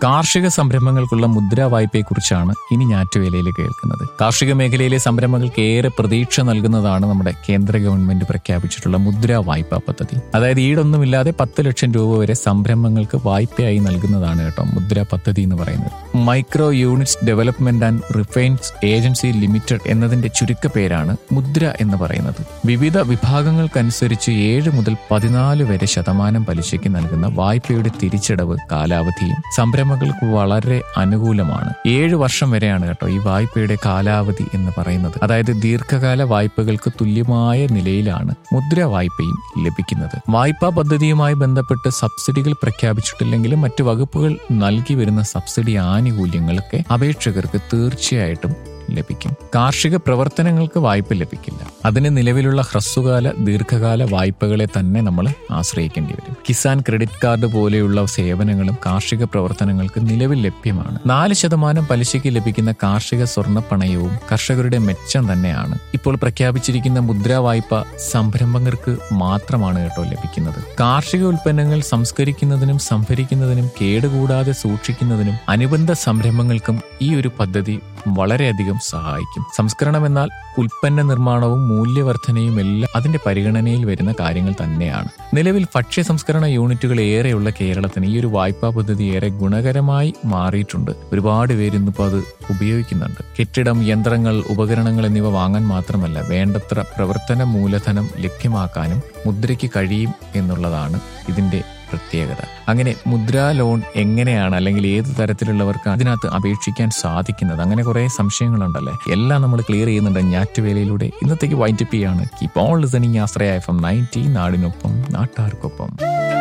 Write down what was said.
കാർഷിക സംരംഭങ്ങൾക്കുള്ള മുദ്രാ വായ്പയെക്കുറിച്ചാണ് ഇനി ഞാറ്റുവേലയിൽ കേൾക്കുന്നത് കാർഷിക മേഖലയിലെ സംരംഭങ്ങൾക്ക് ഏറെ പ്രതീക്ഷ നൽകുന്നതാണ് നമ്മുടെ കേന്ദ്ര ഗവൺമെന്റ് പ്രഖ്യാപിച്ചിട്ടുള്ള മുദ്രാ വായ്പാ പദ്ധതി അതായത് ഈടൊന്നുമില്ലാതെ പത്ത് ലക്ഷം രൂപ വരെ സംരംഭങ്ങൾക്ക് വായ്പയായി നൽകുന്നതാണ് കേട്ടോ മുദ്രാ പദ്ധതി എന്ന് പറയുന്നത് micro units development and refinance agency limited എന്നതിന്റെ ചുരുക്കപ്പേരാണ് മുദ്ര എന്ന് പറയുന്നത് വിവിധ വിഭാഗങ്ങൾക്കനുസരിച്ച് ഏഴ് മുതൽ പതിനാല് വരെ ശതമാനം പലിശയ്ക്ക് നൽകുന്ന വായ്പയുടെ തിരിച്ചടവ് കാലാവധിയും സംരംഭങ്ങൾക്ക് വളരെ അനുകൂലമാണ് ഏഴ് വർഷം വരെയാണ് കേട്ടോ ഈ വായ്പയുടെ കാലാവധി എന്ന് പറയുന്നത് അതായത് ദീർഘകാല വായ്പകൾക്ക് തുല്യമായ നിലയിലാണ് മുദ്ര വായ്പയും ലഭിക്കുന്നത് വായ്പാ പദ്ധതിയുമായി ബന്ധപ്പെട്ട് സബ്സിഡികൾ പ്രഖ്യാപിച്ചിട്ടില്ലെങ്കിലും മറ്റു വകുപ്പുകൾ നൽകി വരുന്ന സബ്സിഡി ആനുകൂല്യങ്ങളൊക്കെ അപേക്ഷകർക്ക് തീർച്ചയായിട്ടും ലഭിക്കും കാർഷിക പ്രവർത്തനങ്ങൾക്ക് വായ്പ ലഭിക്കില്ല അതിന് നിലവിലുള്ള ഹ്രസ്വകാല ദീർഘകാല വായ്പകളെ തന്നെ നമ്മൾ ആശ്രയിക്കേണ്ടി വരും കിസാൻ ക്രെഡിറ്റ് കാർഡ് പോലെയുള്ള സേവനങ്ങളും കാർഷിക പ്രവർത്തനങ്ങൾക്ക് നിലവിൽ ലഭ്യമാണ് നാല് ശതമാനം പലിശയ്ക്ക് ലഭിക്കുന്ന കാർഷിക സ്വർണ്ണ പണയവും കർഷകരുടെ മെച്ചം തന്നെയാണ് ഇപ്പോൾ പ്രഖ്യാപിച്ചിരിക്കുന്ന മുദ്രാ വായ്പ സംരംഭകർക്ക് മാത്രമാണ് കേട്ടോ ലഭിക്കുന്നത് കാർഷിക ഉൽപ്പന്നങ്ങൾ സംസ്കരിക്കുന്നതിനും സംഭരിക്കുന്നതിനും കേടുകൂടാതെ സൂക്ഷിക്കുന്നതിനും അനുബന്ധ സംരംഭങ്ങൾക്കും ഈ ഒരു പദ്ധതി വളരെയധികം സഹായിക്കും സംസ്കരണം എന്നാൽ ഉൽപ്പന്ന നിർമ്മാണവും മൂല്യവർദ്ധനയും എല്ലാം അതിന്റെ പരിഗണനയിൽ വരുന്ന കാര്യങ്ങൾ തന്നെയാണ് നിലവിൽ ഭക്ഷ്യ സംസ്കരണ യൂണിറ്റുകൾ ഏറെയുള്ള കേരളത്തിന് ഈ ഒരു വായ്പാ പദ്ധതി ഏറെ ഗുണകരമായി മാറിയിട്ടുണ്ട് ഒരുപാട് പേര് ഇന്നിപ്പോൾ അത് ഉപയോഗിക്കുന്നുണ്ട് കെട്ടിടം യന്ത്രങ്ങൾ ഉപകരണങ്ങൾ എന്നിവ വാങ്ങാൻ മാത്രമല്ല വേണ്ടത്ര പ്രവർത്തന മൂലധനം ലഭ്യമാക്കാനും മുദ്രയ്ക്ക് കഴിയും എന്നുള്ളതാണ് ഇതിന്റെ പ്രത്യേകത അങ്ങനെ മുദ്രാ ലോൺ എങ്ങനെയാണ് അല്ലെങ്കിൽ ഏത് തരത്തിലുള്ളവർക്ക് അതിനകത്ത് അപേക്ഷിക്കാൻ സാധിക്കുന്നത് അങ്ങനെ കുറെ സംശയങ്ങളുണ്ടല്ലേ എല്ലാം നമ്മൾ ക്ലിയർ ചെയ്യുന്നുണ്ട് ഞാറ്റുവേലയിലൂടെ ഇന്നത്തേക്ക് വൈൻഡപ്പ് ചെയ്യാണ് keep on listening Ashraya F M ninety നാടിനൊപ്പം നാട്ടാർക്കൊപ്പം